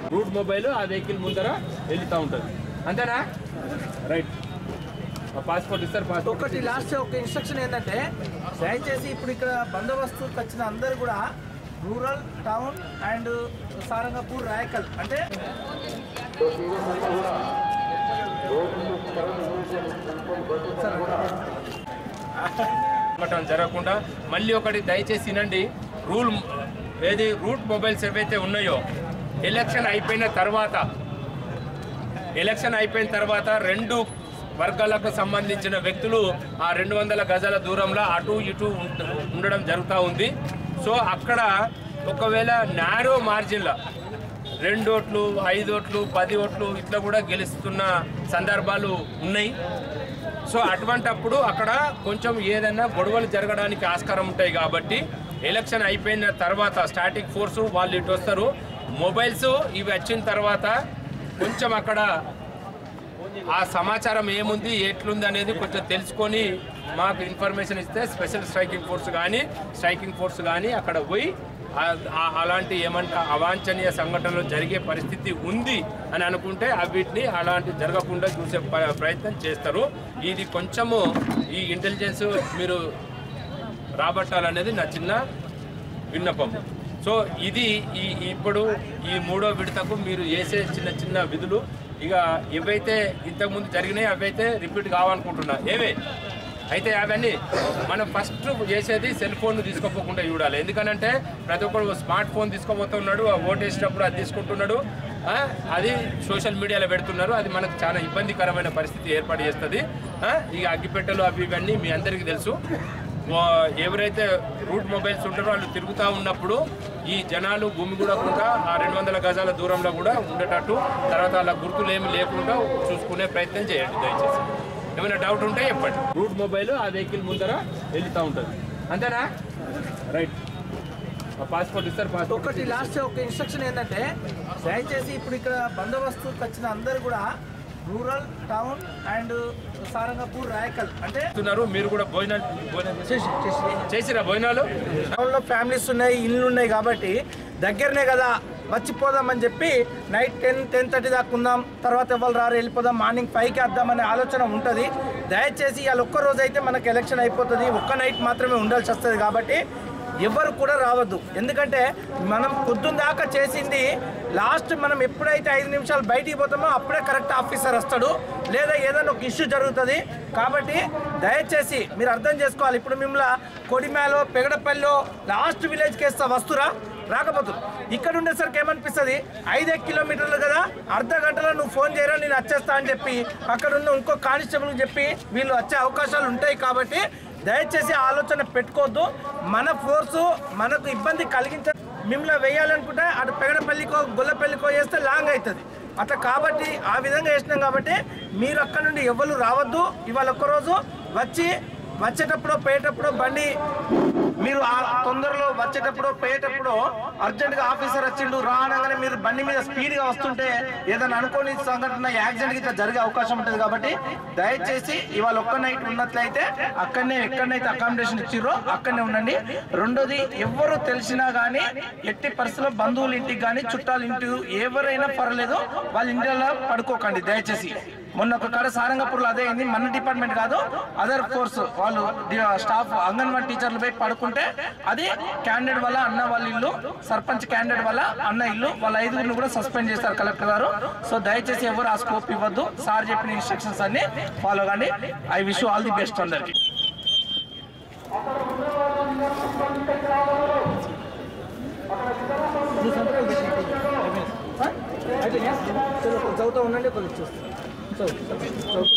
route mobile ఆ vehicle ముందర వెళ్తూ ఉంటుంది అంతేనా రైట్ పాస్పోర్ట్ ఇస్తారు పాస్పోర్ట్ ఒకటి లాస్ట్ ఒక ఇన్స్ట్రక్షన్ ఏంటంటే దయచేసి ఇప్పుడు ఇక్కడ బందోబస్తుకి వచ్చిన అందరు కూడా rural town and Sarangapur Raikal అంటే ఇవ్వటం జరగకుండా మళ్ళీ ఒకటి దయచేసి వినండి రూల్ ఏది రూట్ మొబైల్స్ ఏవైతే ఉన్నాయో ఎలక్షన్ అయిపోయిన తర్వాత ఎలక్షన్ అయిపోయిన తర్వాత రెండు వర్గాలకు సంబంధించిన వ్యక్తులు ఆ రెండు వందల గజాల దూరంలో అటు ఇటు ఉంట- ఉండడం జరుగుతూ ఉంది సో అక్కడ ఒకవేళ నారో మార్జిన్లో రెండు ఓట్లు ఐదు ఓట్లు పది ఓట్లు ఇట్లా కూడా గెలుస్తున్న సందర్భాలు ఉన్నాయి సో అటువంటప్పుడు అక్కడ కొంచెం ఏదైనా గొడవలు జరగడానికి ఆస్కారం ఉంటాయి కాబట్టి ఎలక్షన్ అయిపోయిన తర్వాత స్టాటిక్ ఫోర్స్ వాళ్ళు ఇటు వస్తారు మొబైల్స్ ఇవి వచ్చిన తర్వాత కొంచెం అక్కడ ఆ సమాచారం ఏముంది ఎట్లుంది అనేది కొంచెం తెలుసుకొని మాకు ఇన్ఫర్మేషన్ ఇస్తే స్పెషల్ స్ట్రైకింగ్ ఫోర్స్ కానీ స్ట్రైకింగ్ ఫోర్స్ కానీ అక్కడ పోయి ఆ- ఆ- అలాంటి ఏమంట అవాంఛనీయ సంఘటనలు జరిగే పరిస్థితి ఉంది అని అనుకుంటే వీటిని అలాంటి జరగకుండా చూసే ప- ప్రయత్నం చేస్తారు ఇది కొంచెము ఈ ఇంటెలిజెన్స్ మీరు రాబట్టాలనేది నా చిన్న విన్నపం సో ఇది ఈ ఇప్పుడు ఈ మూడో విడతకు మీరు వేసే చిన్న చిన్న విధులు ఇక ఏవైతే ఇంతకుముందు జరిగినాయి అవైతే రిపీట్ కావాలనుకుంటున్నా ఏవే అయితే అవన్నీ మనం ఫస్ట్ చేసేది సెల్ ఫోన్ తీసుకోపోకుండా చూడాలి ఎందుకనంటే ప్రతి ఒక్కరు స్మార్ట్ ఫోన్ తీసుకోబోతున్నాడు ఆ ఓటు వేసేటప్పుడు అది తీసుకుంటున్నాడు ఆ, అది సోషల్ మీడియాలో పెడుతున్నారు అది మనకు చాలా ఇబ్బందికరమైన పరిస్థితి ఏర్పాటు చేస్తుంది ఆ, ఇక అగ్గిపెట్టెలు అవి ఇవన్నీ మీ అందరికీ తెలుసు వా- ఎవరైతే రూట్ మొబైల్స్ ఉంటారో వాళ్ళు తిరుగుతూ ఉన్నప్పుడు ఈ జనాలు భూమి కూడా కూడా ఆ రెండు వందల గజాల దూరంలో కూడా ఉండేటట్టు తర్వాత వాళ్ళ గుర్తులు ఏమి లేకుండా చూసుకునే ప్రయత్నం చేయండి దయచేసి ఏమైనా డౌట్ ఉంటే చెప్పండి రూట్ మొబైల్ ఆ వెహికల్ ముందర వెళ్తూ ఉంటుంది అంతేనా రైట్ పాస్పోర్ట్ ఇస్తారు పాస్పోర్ట్ ఒకటి లాస్ట్ ఒక ఇన్స్ట్రక్షన్ ఏంటంటే దయచేసి ఇప్పుడు ఇక్కడ బందోబస్తుకి వచ్చిన అందరు కూడా rural town and Sarangapur Raikal అంటే ఇస్తున్నారు మీరు కూడా భోజనాలు భోజనం చేసిరా భోజనాలు టౌన్లో ఫ్యామిలీస్ ఉన్నాయి ఇల్లు ఉన్నాయి కాబట్టి దగ్గరనే కదా వచ్చిపోదామని చెప్పి నైట్ టెన్ టెన్ థర్టీ దాకా ఉందాం తర్వాత ఎవరు రారు వెళ్ళిపోదాం మార్నింగ్ ఫైవ్కి వద్దామనే ఆలోచన ఉంటుంది దయచేసి ఇవాళ ఒక్క రోజు అయితే మనకు ఎలక్షన్ అయిపోతుంది ఒక్క నైట్ మాత్రమే ఉండాల్సి వస్తుంది కాబట్టి ఎవరు కూడా రావద్దు ఎందుకంటే మనం పొద్దున్న దాకా చేసింది లాస్ట్ మనం ఎప్పుడైతే ఐదు నిమిషాలు బయటికి పోతామో అప్పుడే కరెక్ట్ ఆఫీసర్ వస్తాడు లేదా ఏదైనా ఒక ఇష్యూ జరుగుతుంది కాబట్టి దయచేసి మీరు అర్థం చేసుకోవాలి ఇప్పుడు మిమ్మల్ని కొడిమేలో పెగడపల్లిలో లాస్ట్ విలేజ్కి వేస్తా వస్తురా రాకపోతురు ఇక్కడ ఉండేసరికి ఏమనిపిస్తుంది ఐదే కిలోమీటర్లు కదా అర్ధ గంటలో నువ్వు ఫోన్ చేయరా నేను వచ్చేస్తా అని చెప్పి అక్కడ ఉన్న ఇంకో కానిస్టేబుల్కి చెప్పి వీళ్ళు వచ్చే అవకాశాలు ఉంటాయి కాబట్టి దయచేసి ఆలోచన పెట్టుకోవద్దు మన ఫోర్సు మనకు ఇబ్బంది కలిగించ మిమ్మల్ని వేయాలనుకుంటే అటు పెగడపల్లికో గొల్లపల్లికో వేస్తే లాంగ్ అవుతుంది అట్లా కాబట్టి ఆ విధంగా వేసినాం కాబట్టి మీరు అక్కడ నుండి ఎవరు రావద్దు ఇవాళ ఒక్కరోజు వచ్చి వచ్చేటప్పుడు పోయేటప్పుడు బండి మీరు ఆ తొందరలో వచ్చేటప్పుడు పోయేటప్పుడు అర్జెంటుగా ఆఫీసర్ వచ్చిండు రా అనగానే మీరు బండి మీద స్పీడ్గా వస్తుంటే ఏదైనా అనుకోని సంఘటన యాక్సిడెంట్ గిట్లా జరిగే అవకాశం ఉంటుంది కాబట్టి దయచేసి ఇవాళ ఒక్క నైట్ ఉన్నట్లయితే అక్కడనే ఎక్కడనైతే అకామిడేషన్ ఇచ్చిర్రో అక్కడనే ఉండండి రెండోది ఎవరు తెలిసినా కానీ ఎట్టి పరిస్థితుల్లో బంధువుల ఇంటికి కానీ చుట్టాల ఇంటికి ఎవరైనా పర్లేదు వాళ్ళ ఇంటిలో పడుకోకండి దయచేసి మొన్న ఒక కాడ సారంగపూర్లో అదే అయింది మన డిపార్ట్మెంట్ కాదు అదర్ ఫోర్స్ వాళ్ళు డి- స్టాఫ్ అంగన్వాడీ టీచర్లు పోయి పడుకుంటే అది క్యాండిడేట్ వల్ల అన్న వాళ్ళ ఇల్లు సర్పంచ్ క్యాండిడేట్ వల్ల అన్న ఇల్లు వాళ్ళ ఐదుగురిని కూడా సస్పెండ్ చేస్తారు కలెక్టర్ గారు సో దయచేసి ఎవరు ఆ స్కోప్ ఇవ్వద్దు సార్ చెప్పిన ఇన్స్ట్రక్షన్స్ అన్ని ఫాలో కండి I wish all the best అందరికి చదువుతూ ఉండండి కొద్దిగా చూస్తాను చదువు